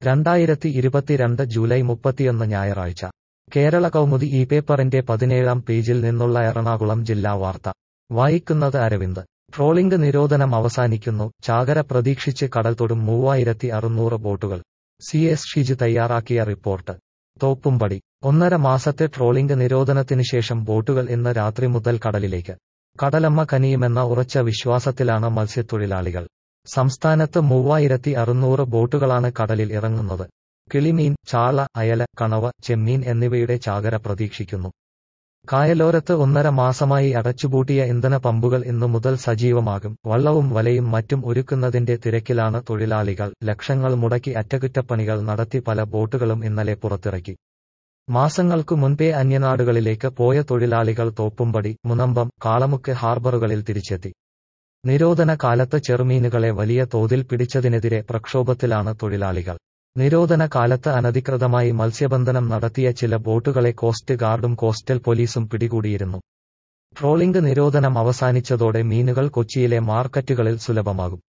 രണ്ടായിരത്തി ഇരുപത്തിരണ്ട് ജൂലൈ മുപ്പത്തിയൊന്ന് ഞായറാഴ്ച കേരള കൗമുദി ഈ പേപ്പറിന്റെ പതിനേഴാം പേജിൽ നിന്നുള്ള എറണാകുളം ജില്ലാ വാർത്ത വായിക്കുന്നത് അരവിന്ദ് ട്രോളിംഗ് നിരോധനം അവസാനിക്കുന്നു ചാകര പ്രതീക്ഷിച്ച് കടൽ തൊടും മൂവായിരത്തി അറുന്നൂറ് ബോട്ടുകൾ സി എസ് ഷിജു തയ്യാറാക്കിയ റിപ്പോർട്ട് തോപ്പുംപടി ഒന്നര മാസത്തെ ട്രോളിംഗ് നിരോധനത്തിന് ശേഷം ബോട്ടുകൾ ഇന്ന് രാത്രി മുതൽ കടലിലേക്ക് കടലമ്മ കനിയുമെന്ന ഉറച്ച വിശ്വാസത്തിലാണ് മത്സ്യത്തൊഴിലാളികൾ സംസ്ഥാനത്ത് മൂവായിരത്തി അറുന്നൂറ് ബോട്ടുകളാണ് കടലിൽ ഇറങ്ങുന്നത് കിളിമീൻ ചാള അയല കണവ ചെമ്മീൻ എന്നിവയുടെ ചാകര പ്രതീക്ഷിക്കുന്നു കായലോരത്ത് ഒന്നര മാസമായി അടച്ചുപൂട്ടിയ ഇന്ധന പമ്പുകൾ ഇന്നു മുതൽ സജീവമാകും വള്ളവും വലയും മറ്റും ഒരുക്കുന്നതിന്റെ തിരക്കിലാണ് തൊഴിലാളികൾ ലക്ഷങ്ങൾ മുടക്കി അറ്റകുറ്റപ്പണികൾ നടത്തി പല ബോട്ടുകളും ഇന്നലെ പുറത്തിറക്കി മാസങ്ങൾക്കു മുൻപേ അന്യനാടുകളിലേക്ക് പോയ തൊഴിലാളികൾ തോപ്പുംപടി മുനമ്പം കാളമുക്ക് ഹാർബറുകളിൽ തിരിച്ചെത്തി നിരോധന കാലത്ത് ചെറുമീനുകളെ വലിയ തോതിൽ പിടിച്ചതിനെതിരെ പ്രക്ഷോഭത്തിലാണ് തൊഴിലാളികൾ നിരോധന കാലത്ത് അനധികൃതമായി മത്സ്യബന്ധനം നടത്തിയ ചില ബോട്ടുകളെ കോസ്റ്റ് ഗാർഡും കോസ്റ്റൽ പോലീസും പിടികൂടിയിരുന്നു ട്രോളിംഗ് നിരോധനം അവസാനിച്ചതോടെ മീനുകൾ കൊച്ചിയിലെ മാർക്കറ്റുകളിൽ സുലഭമാകും